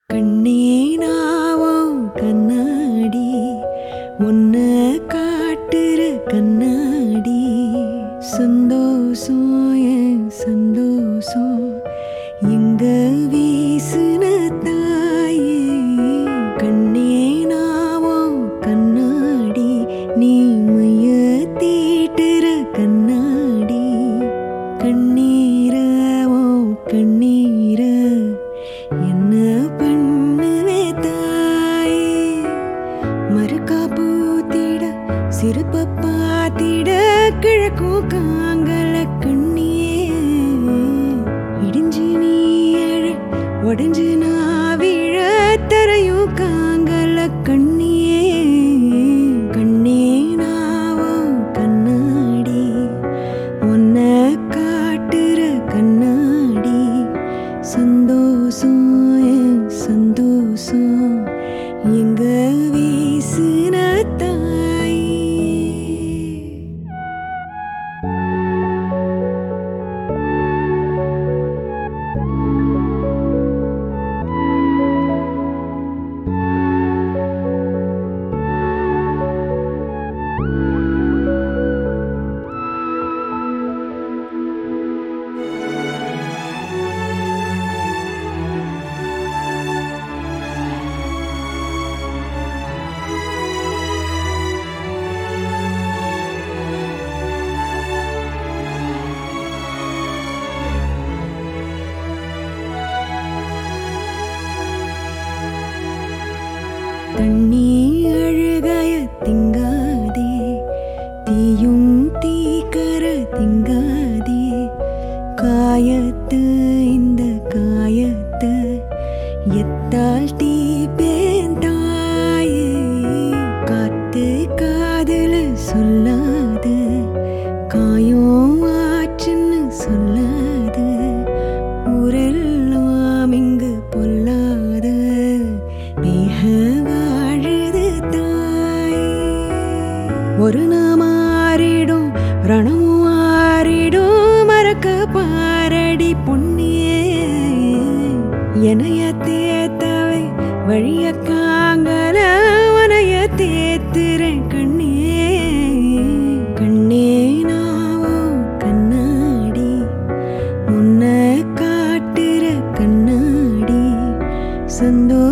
கண்ணே நாவோ கண்ணாடி உன்ன காட்டுற கண்ணாடி சந்தோஷம் என் சந்தோஷம் எங்க வீசுன தாயே கண்ணே நாவோ கண்ணாடி நீ மைய தீட்டுற கண்ணாடி கண்ணீரவோ கண்ணீர என்ன பண்ணுவே தாயே மறுக்கா பூத்திட சிறப்ப பாத்திட கிழக்கும் காங்கல கண்ணியே இடிஞ்சு நீ எழ உடஞ்சு நான் விழ தரையும் காங்கல கண்ணியே கண்ணே நாவோ கண்ணாடி உன்னை காட்டுற கண்ணாடி சந்தோஷம் என் சந்தோஷம் எங்க வீசுன தாய் தண்ணி அழுகாய திங்காதே தீயும் தீக்கர திங்காதே காயத்து இந்த காயத்து எத்தால் தீ பேந்தாயே காத்து காதல சொல்லாது காயம் ஆச்சுன்னு சொல்லாது ஊரெல்லாம் இங்கு பொல்லாத மிக வாழுது தாய் ஒரு நாள் மாறிடும் ரணமும் மாறிடும் மறக்க பாரடி பொன்னியே எனைய தேத்தவை வழிய காங்கல உனைய தேத்துறேன் கண்ணே கண்ணே நாவோ கண்ணாடி உன்னை காட்டுற கண்ணாடி சந்தோஷம்